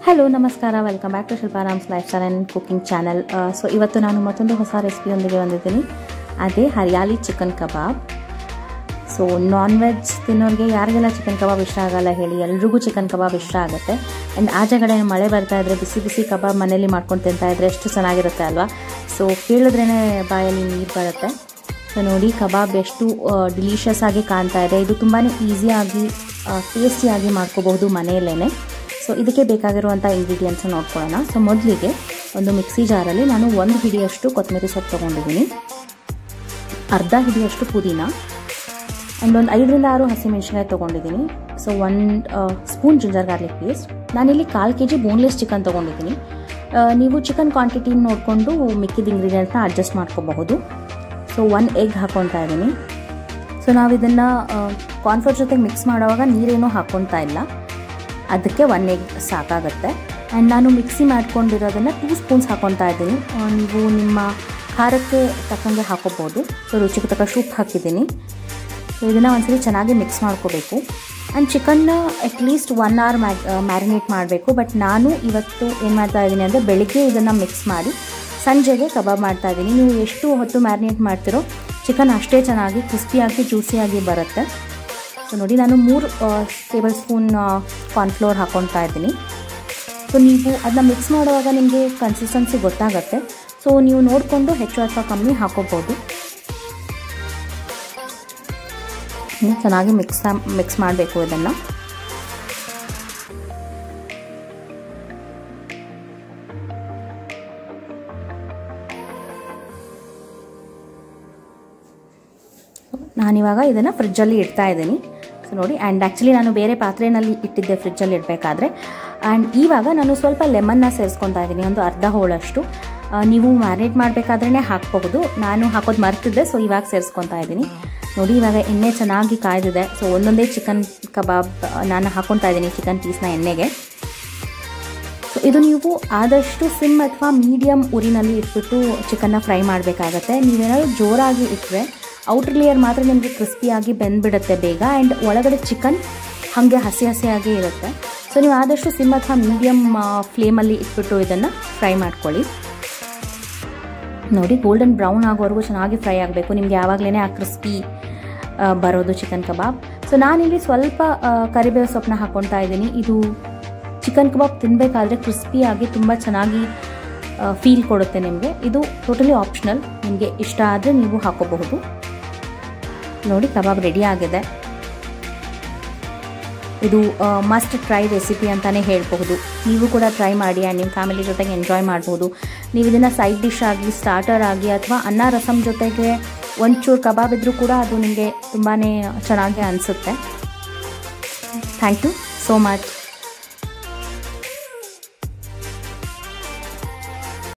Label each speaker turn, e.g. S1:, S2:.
S1: hello ನಮಸ್ಕಾರ welcome back to Shilparams life style and cooking channel so ಇವತ್ತು ನಾನು ಮತ್ತೊಂದು ಹೊಸ ರೆಸಿಪಿಯೊಂದಿಗೆ ಬಂದಿದ್ದೀನಿ ಅದೇ hariyali chicken kebab so non veg ತಿನ್ನೋರಿಗೆ ಯಾರಿಗೆಲ್ಲ ಚಿಕನ್ ಕಬಾಬ್ ಇಷ್ಟ ಆಗಲ್ಲ ಹೇಳಿ ಎಲ್ರಿಗೂ ಚಿಕನ್ ಕಬಾಬ್ ಇಷ್ಟ ಆಗುತ್ತೆ ಆ್ಯಂಡ್ ಆಚೆ ಕಡೆ ಮಳೆ ಬರ್ತಾ ಇದ್ರೆ ಬಿಸಿ ಬಿಸಿ ಕಬಾಬ್ ಮನೇಲಿ ಮಾಡ್ಕೊಂಡು ತಿಂತಾ ಇದ್ರೆ ಎಷ್ಟು ಚೆನ್ನಾಗಿರುತ್ತೆ ಅಲ್ವಾ ಸೊ ಕೇಳಿದ್ರೇ ಬಾಯಲ್ಲಿ ನೀರು ಬರುತ್ತೆ ಸೊ ನೋಡಿ ಕಬಾಬ್ ಎಷ್ಟು ಡಿಲಿಷಿಯಸ್ ಆಗಿ ಕಾಣ್ತಾ ಇದೆ ಇದು ತುಂಬಾ ಈಸಿಯಾಗಿ ಟೇಸ್ಟಿಯಾಗಿ ಮಾಡ್ಕೋಬಹುದು ಮನೆಯಲ್ಲೇ ಸೊ ಇದಕ್ಕೆ ಬೇಕಾಗಿರುವಂಥ ಇಂಗ್ರೀಡಿಯೆಂಟ್ಸ್ ನೋಡ್ಕೊಳ್ಳೋಣ ಸೊ ಮೊದಲಿಗೆ ಒಂದು ಮಿಕ್ಸಿ ಜಾರಲ್ಲಿ ನಾನು ಒಂದು ಹಿಡಿಯಷ್ಟು ಕೊತ್ತಂಬರಿ ಸೊಪ್ಪು ತೊಗೊಂಡಿದ್ದೀನಿ ಅರ್ಧ ಹಿಡಿಯಷ್ಟು ಪುದೀನ ಆ್ಯಂಡ್ ಒಂದು ಐದರಿಂದ ಆರು ಹಸಿಮೆಣಸಿನಕಾಯಿ ತೊಗೊಂಡಿದ್ದೀನಿ ಸೊ ಒಂದು ಸ್ಪೂನ್ ಜಿಂಜರ್ ಗಾರ್ಲಿಕ್ ಪೇಸ್ಟ್ ನಾನಿಲ್ಲಿ ಕಾಲು ಕೆ ಜಿ ಬೋನ್ಲೆಸ್ ಚಿಕನ್ ತೊಗೊಂಡಿದ್ದೀನಿ ನೀವು ಚಿಕನ್ ಕ್ವಾಂಟಿಟಿ ನೋಡಿಕೊಂಡು ಮಿಕ್ಕಿದ ಇಂಗ್ರೀಡಿಯೆಂಟ್ನ ಅಡ್ಜಸ್ಟ್ ಮಾಡ್ಕೋಬಹುದು ಸೊ ಒನ್ ಎಗ್ ಹಾಕ್ಕೊತಾ ಇದ್ದೀನಿ ಸೊ ನಾವು ಇದನ್ನು ಕಾರ್ನ್ಫ್ಲೋರ್ ಜೊತೆಗೆ ಮಿಕ್ಸ್ ಮಾಡುವಾಗ ನೀರೇನೂ ಹಾಕ್ಕೊತಾ ಇಲ್ಲ ಅದಕ್ಕೆ ಒನ್ ಎಗ್ ಸಾಕಾಗುತ್ತೆ ಆ್ಯಂಡ್ ನಾನು ಮಿಕ್ಸಿ ಮಾಡ್ಕೊಂಡಿರೋದನ್ನು ಟೂ ಸ್ಪೂನ್ಸ್ ಹಾಕ್ಕೊತಾ ಇದ್ದೀನಿ ನೀವು ನಿಮ್ಮ ಖಾರಕ್ಕೆ ತಕ್ಕಂಗೆ ಹಾಕೋಬೋದು ಸೊ ರುಚಿಗೆ ತಕ್ಕ ಸೂಪ್ ಹಾಕಿದ್ದೀನಿ ಸೊ ಇದನ್ನು ಒಂದ್ಸರಿ ಚೆನ್ನಾಗಿ ಮಿಕ್ಸ್ ಮಾಡ್ಕೋಬೇಕು ಆ್ಯಂಡ್ ಚಿಕನ್ನ ಅಟ್ಲೀಸ್ಟ್ ಒನ್ ಅವರ್ ಮ್ಯಾಗ್ ಮ್ಯಾರಿನೇಟ್ ಮಾಡಬೇಕು ಬಟ್ ನಾನು ಇವತ್ತು ಏನು ಮಾಡ್ತಾ ಇದ್ದೀನಿ ಅಂದರೆ ಬೆಳಿಗ್ಗೆ ಇದನ್ನು ಮಿಕ್ಸ್ ಮಾಡಿ ಸಂಜೆಗೆ ಕಬಾಬ್ ಮಾಡ್ತಾ ಇದ್ದೀನಿ ನೀವು ಎಷ್ಟು ಹೊತ್ತು ಮ್ಯಾರಿನೇಟ್ ಮಾಡ್ತಿರೋ ಚಿಕನ್ ಅಷ್ಟೇ ಚೆನ್ನಾಗಿ ಕ್ರಿಸ್ಪಿಯಾಗಿ ಜ್ಯೂಸಿಯಾಗಿ ಬರುತ್ತೆ ಸೊ ನೋಡಿ ನಾನು ಮೂರು ಟೇಬಲ್ ಸ್ಪೂನ್ ಕಾರ್ನ್ಫ್ಲೋರ್ ಹಾಕ್ಕೊತಾ ಇದ್ದೀನಿ ಸೊ ನೀವು ಅದನ್ನ ಮಿಕ್ಸ್ ಮಾಡುವಾಗ ನಿಮಗೆ ಕನ್ಸಿಸ್ಟೆನ್ಸಿ ಗೊತ್ತಾಗುತ್ತೆ ಸೊ ನೀವು ನೋಡಿಕೊಂಡು ಹೆಚ್ಚು ಅಥವಾ ಕಮ್ಮಿ ಹಾಕೋಬೋದು ಚೆನ್ನಾಗಿ ಮಿಕ್ಸ್ ಮಿಕ್ಸ್ ಮಾಡಬೇಕು ಇದನ್ನು ನಾನಿವಾಗ ಇದನ್ನು ಫ್ರಿಜ್ಜಲ್ಲಿ ಇಡ್ತಾ ಇದ್ದೀನಿ ಸೊ ನೋಡಿ ಆ್ಯಂಡ್ ಆ್ಯಕ್ಚುಲಿ ನಾನು ಬೇರೆ ಪಾತ್ರೆಯಲ್ಲಿ ಇಟ್ಟಿದ್ದೆ ಫ್ರಿಜ್ಜಲ್ಲಿ ಇಡಬೇಕಾದ್ರೆ ಆ್ಯಂಡ್ ಇವಾಗ ನಾನು ಸ್ವಲ್ಪ ಲೆಮನ್ನ ಸೇರಿಸ್ಕೊತಾ ಇದ್ದೀನಿ ಒಂದು ಅರ್ಧ ಹೋಳಷ್ಟು ನೀವು ಮ್ಯಾರಿನೇಟ್ ಮಾಡಬೇಕಾದ್ರೇ ಹಾಕಬಹುದು ನಾನು ಹಾಕೋದು ಮರ್ತಿದ್ದೆ ಸೊ ಇವಾಗ ಸೇರಿಸ್ಕೊತಾ ಇದ್ದೀನಿ ನೋಡಿ ಇವಾಗ ಎಣ್ಣೆ ಚೆನ್ನಾಗಿ ಕಾಯ್ದಿದೆ ಸೊ ಒಂದೊಂದೇ ಚಿಕನ್ ಕಬಾಬ್ ನಾನು ಹಾಕ್ಕೊತಾ ಇದ್ದೀನಿ ಚಿಕನ್ ಪೀಸ್ನ ಎಣ್ಣೆಗೆ ಸೊ ಇದು ನೀವು ಆದಷ್ಟು ಸಿಮ್ ಅಥವಾ ಮೀಡಿಯಮ್ ಉರಿನಲ್ಲಿ ಇಟ್ಬಿಟ್ಟು ಚಿಕನ್ನ ಫ್ರೈ ಮಾಡಬೇಕಾಗತ್ತೆ ನೀವೇನಾದ್ರು ಜೋರಾಗಿ ಇಟ್ಟರೆ ಔಟರ್ ಲೇಯರ್ ಮಾತ್ರ ನಿಮಗೆ ಕ್ರಿಸ್ಪಿಯಾಗಿ ಬೆಂದ್ಬಿಡುತ್ತೆ ಬೇಗ ಆ್ಯಂಡ್ ಒಳಗಡೆ ಚಿಕನ್ ಹಾಗೆ ಹಸಿ ಹಸಿಯಾಗಿ ಇರುತ್ತೆ ಸೊ ನೀವು ಆದಷ್ಟು ಸಿಮ್ ಅಥವಾ ಮೀಡಿಯಮ್ ಫ್ಲೇಮಲ್ಲಿ ಇಟ್ಬಿಟ್ಟು ಇದನ್ನು ಫ್ರೈ ಮಾಡ್ಕೊಳ್ಳಿ ನೋಡಿ ಗೋಲ್ಡನ್ ಬ್ರೌನ್ ಆಗೋವರೆಗೂ ಚೆನ್ನಾಗಿ ಫ್ರೈ ಆಗಬೇಕು ನಿಮ್ಗೆ ಯಾವಾಗಲೇ ಆ ಕ್ರಿಸ್ಪಿ ಬರೋದು ಚಿಕನ್ ಕಬಾಬ್ ಸೊ ನಾನಿಲ್ಲಿ ಸ್ವಲ್ಪ ಕರಿಬೇವು ಸೊಪ್ಪನ್ನ ಹಾಕ್ಕೊತಾ ಇದ್ದೀನಿ ಇದು ಚಿಕನ್ ಕಬಾಬ್ ತಿನ್ನಬೇಕಾದ್ರೆ ಕ್ರಿಸ್ಪಿಯಾಗಿ ತುಂಬ ಚೆನ್ನಾಗಿ ಫೀಲ್ ಕೊಡುತ್ತೆ ನಿಮಗೆ ಇದು ಟೋಟಲಿ ಆಪ್ಷನಲ್ ನಿಮಗೆ ಇಷ್ಟ ಆದರೆ ನೀವು ಹಾಕೋಬಹುದು ನೋಡಿ ಕಬಾಬ್ ರೆಡಿ ಆಗಿದೆ ಇದು ಮಸ್ಟ್ ಟ್ರೈ ರೆಸಿಪಿ ಅಂತಲೇ ಹೇಳಬಹುದು ನೀವು ಕೂಡ ಟ್ರೈ ಮಾಡಿ ಆ್ಯಂಡ್ ನಿಮ್ಮ ಫ್ಯಾಮಿಲಿ ಜೊತೆಗೆ ಎಂಜಾಯ್ ಮಾಡ್ಬೋದು ನೀವು ಇದನ್ನು ಸೈಡ್ ಡಿಶ್ ಆಗಿ ಸ್ಟಾರ್ಟರ್ ಆಗಿ ಅಥವಾ ಅನ್ನ ರಸಮ್ ಜೊತೆಗೆ ಒಂಚೂರು ಕಬಾಬ್ ಇದ್ದರೂ ಕೂಡ ಅದು ನಿಮಗೆ ತುಂಬಾ ಚೆನ್ನಾಗಿ ಅನಿಸುತ್ತೆ ಥ್ಯಾಂಕ್ ಯು ಸೋ ಮಚ್